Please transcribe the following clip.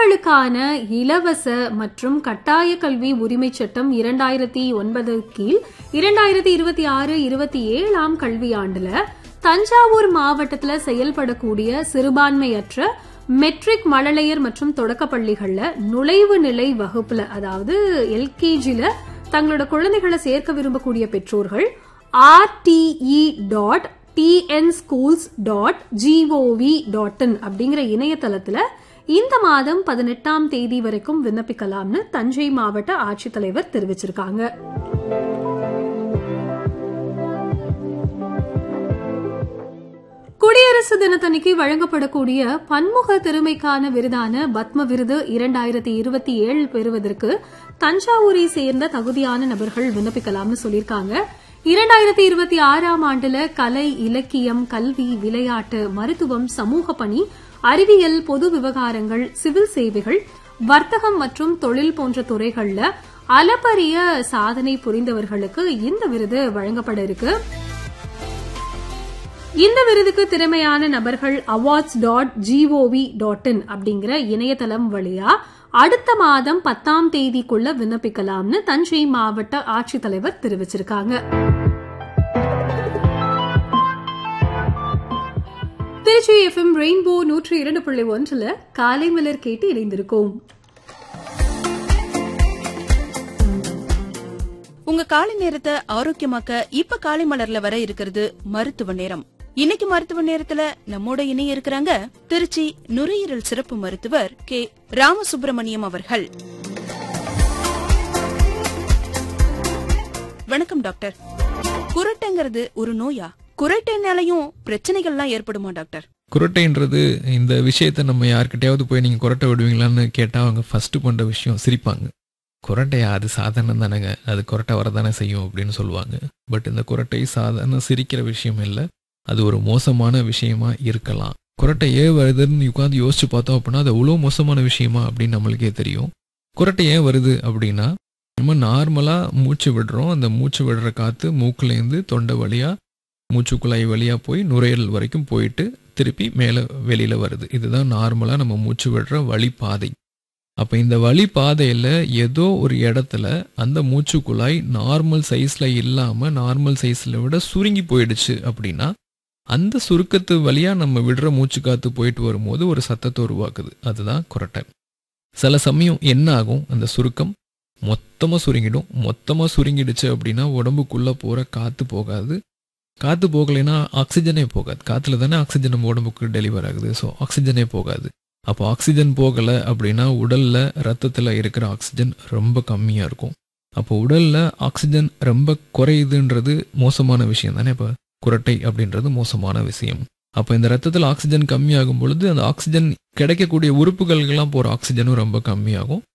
பெண்களுக்கான இலவச மற்றும் கட்டாய கல்வி உரிமை சட்டம் இரண்டாயிரத்தி ஒன்பது கீழ் இரண்டாயிரத்தி இருபத்தி ஆறு இருபத்தி ஏழாம் கல்வியாண்டுல தஞ்சாவூர் மாவட்டத்துல செயல்படக்கூடிய சிறுபான்மையற்ற மெட்ரிக் மழலையர் மற்றும் தொடக்க பள்ளிகள்ல நுழைவு நிலை வகுப்புல அதாவது எல்கேஜில தங்களோட குழந்தைகளை சேர்க்க விரும்பக்கூடிய பெற்றோர்கள் RTE dot TN schools dot G O V dot in அப்படிங்கிற இணையதளத்துல இந்த மாதம் பதினெட்டாம் தேதி வரைக்கும் விண்ணப்பிக்கலாம்னு தஞ்சை மாவட்ட ஆட்சித்தலைவர் தெரிவிச்சிருக்காங்க குடியரசு தினத்தன்னைக்கு வழங்கப்படக்கூடிய பன்முக திறமைக்கான விருதான பத்ம விருது இரண்டாயிரத்தி இருபத்தி ஏழு பெறுவதற்கு தஞ்சாவூரை சேர்ந்த தகுதியான நபர்கள் விண்ணப்பிக்கலாம்னு சொல்லியிருக்காங்க இரண்டாயிரத்தி இருபத்தி ஆறாம் ஆண்டுல கலை இலக்கியம் கல்வி விளையாட்டு மருத்துவம் சமூக பணி அறிவியல் பொது விவகாரங்கள் சிவில் சேவைகள் வர்த்தகம் மற்றும் தொழில் போன்ற துறைகள்ல அளப்பரிய சாதனை புரிந்தவர்களுக்கு இந்த விருது வழங்கப்பட இருக்கு இந்த விருதுக்கு திறமையான நபர்கள் awards dot G O V dot in அப்படிங்கிற இணையதளம் வழியா அடுத்த மாதம் பத்தாம் தேதிக்குள்ள விண்ணப்பிக்கலாம்னு தஞ்சை மாவட்ட ஆட்சித்தலைவர் தெரிவிச்சிருக்காங்க திருச்சி எஃப்எம் ரெயின்போ நூற்றி இரண்டு புள்ளி ஒன்றுல காலை மலர் கேட்டு இணைந்திருக்கோம் உங்க காலை நேரத்தை ஆரோக்கியமாக்க இப்ப காலை மலர்ல வர இருக்கிறது மருத்துவ நேரம் இன்னைக்கு மருத்துவ நேரத்துல நம்மோட இணைய இருக்கிறாங்க திருச்சி நுரையீரல் சிறப்பு மருத்துவர் கே ராமசுப்பிரமணியம் அவர்கள் வணக்கம் டாக்டர் குரட்டைங்கிறது ஒரு நோயா குரட்டைனாலையும் பிரச்சனைகள்லாம் ஏற்படுமா டாக்டர் குரட்டைன்றது இந்த விஷயத்த நம்ம யார்கிட்டயாவது போய் நீங்கள் குரட்டை விடுவீங்களான்னு கேட்டால் அவங்க ஃபர்ஸ்ட் பண்ணுற விஷயம் சிரிப்பாங்க குரட்டையா அது சாதாரணம் தானேங்க அது குரட்டை வரதானே செய்யும் அப்படின்னு சொல்லுவாங்க பட் இந்த குரட்டை சாதாரண சிரிக்கிற விஷயம் இல்லை அது ஒரு மோசமான விஷயமா இருக்கலாம் குரட்டை ஏன் வருதுன்னு உட்காந்து யோசிச்சு பார்த்தோம் அப்படின்னா அது அவ்வளோ மோசமான விஷயமா அப்படின்னு நம்மளுக்கே தெரியும் குரட்டை ஏன் வருது அப்படின்னா நம்ம நார்மலாக மூச்சு விடுறோம் அந்த மூச்சு விடுற காற்று மூக்குலேருந்து தொண்டை வழியாக மூச்சுக்குழாய் வழியாக போய் நுரையீரல் வரைக்கும் போயிட்டு திருப்பி மேலே வெளியில் வருது இதுதான் நார்மலாக நம்ம மூச்சு விடுற வழிப்பாதை அப்போ இந்த வழிப்பாதையில் ஏதோ ஒரு இடத்துல அந்த மூச்சுக்குழாய் நார்மல் சைஸில் இல்லாமல் நார்மல் சைஸில் விட சுருங்கி போயிடுச்சு அப்படின்னா அந்த சுருக்கத்து வழியாக நம்ம விடுற மூச்சு காற்று போயிட்டு வரும்போது ஒரு சத்தத்தை உருவாக்குது அதுதான் குரட்டை சில சமயம் என்ன ஆகும் அந்த சுருக்கம் மொத்தமாக சுருங்கிடும் மொத்தமாக சுருங்கிடுச்சு அப்படின்னா உடம்புக்குள்ளே போகிற காற்று போகாது காற்று போகலைன்னா ஆக்சிஜனே போகாது காற்றுல தானே ஆக்சிஜன் நம்ம உடம்புக்கு டெலிவர் ஆகுது ஸோ ஆக்சிஜனே போகாது அப்போ ஆக்சிஜன் போகலை அப்படின்னா உடலில் ரத்தத்தில் இருக்கிற ஆக்சிஜன் ரொம்ப கம்மியாக இருக்கும் அப்போ உடலில் ஆக்சிஜன் ரொம்ப குறையுதுன்றது மோசமான விஷயம் தானே இப்போ குரட்டை அப்படின்றது மோசமான விஷயம் அப்போ இந்த ரத்தத்தில் ஆக்சிஜன் கம்மியாகும் பொழுது அந்த ஆக்சிஜன் கிடைக்கக்கூடிய உறுப்புகளுக்கெல்லாம் போகிற ஆக்சிஜனும் ரொம்ப கம்மியாகும்